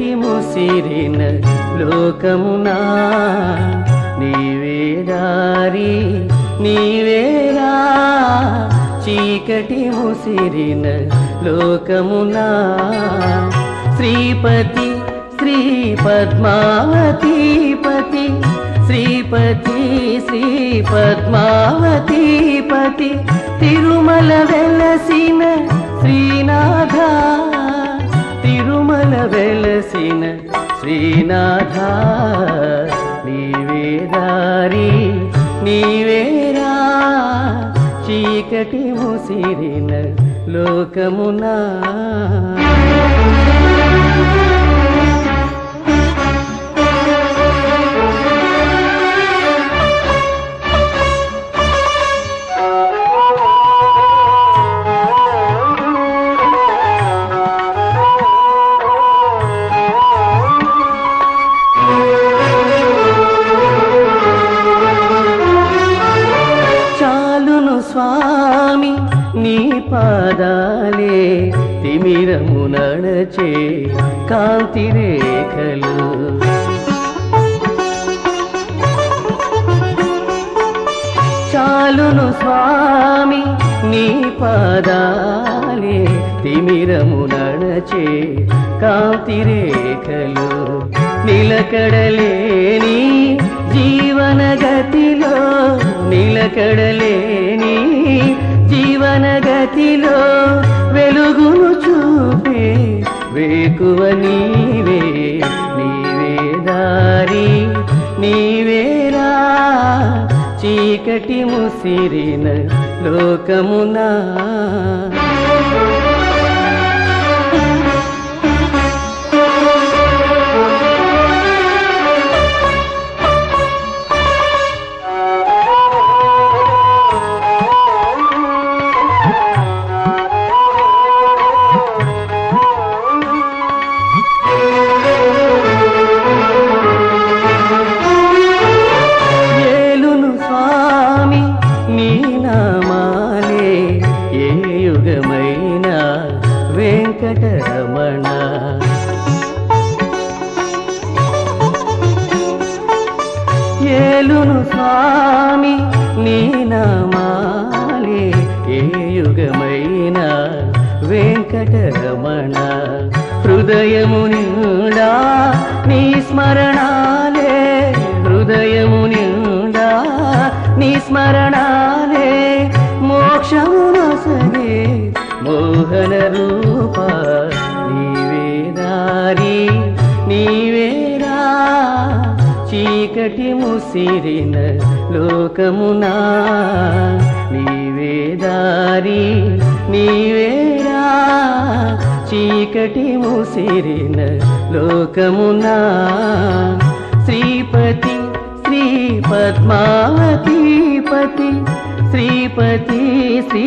చీకటి ముసిరిన లోకమునా నీవే దారి నీవేరా చీకటి ముసిరిన లోకమునా శ్రీపతి శ్రీ పద్మావతీపతి శ్రీపతి శ్రీ పద్మావతీపతి తిరుమల వెలసిన శ్రీనాథ తిరుమల వెలసిన శ్రీనాథ నీవే దారి నీవేరా చీకటి ముసిరిన లోకమునా చాలును స్వామి నీ పాదాలే తిమిరము నడచే కాంతి రేఖలు చాలును స్వామి నీ పాదాలే తిమిరము నడచే కాంతి రేఖలు నిలకడలేని జీవన గతిలో నిలకడలేని జీవన గతిలో వెలుగును చూపే వేకువ నీవే నీవే దారి నీవేరా చీకటి ముసిరిన లోకమునా ఏలును స్వామి నీ నామాలే ఏ యుగమైన వెంకటరమణ ఏలును స్వామి నీ నామాలే ఏ యుగమైన వెంకటరమణ హృదయము నిండా నీ స్మరణాలే హృదయము నిండా నీ స్మరణాలే మోక్షము నొసగే మోహన రూప నీవే దారి నీవేరా చీకటి ముసిరిన లోకమునా నీవే దారి నీవేరా చీకటి ముసిరిన లోకమునా శ్రీపతి శ్రీ పద్మావతీపతి శ్రీపతి శ్రీ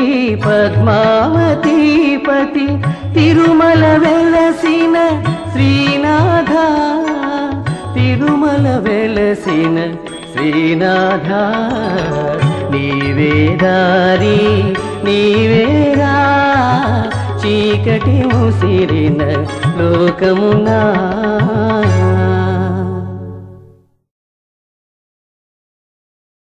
పద్మావతీపతి తిరుమల వెలసిన శ్రీనాథ తిరుమల వెలసిన శ్రీనాథ నీవే దారి నీవేరా చీకటి ముసిరిన లోకమునా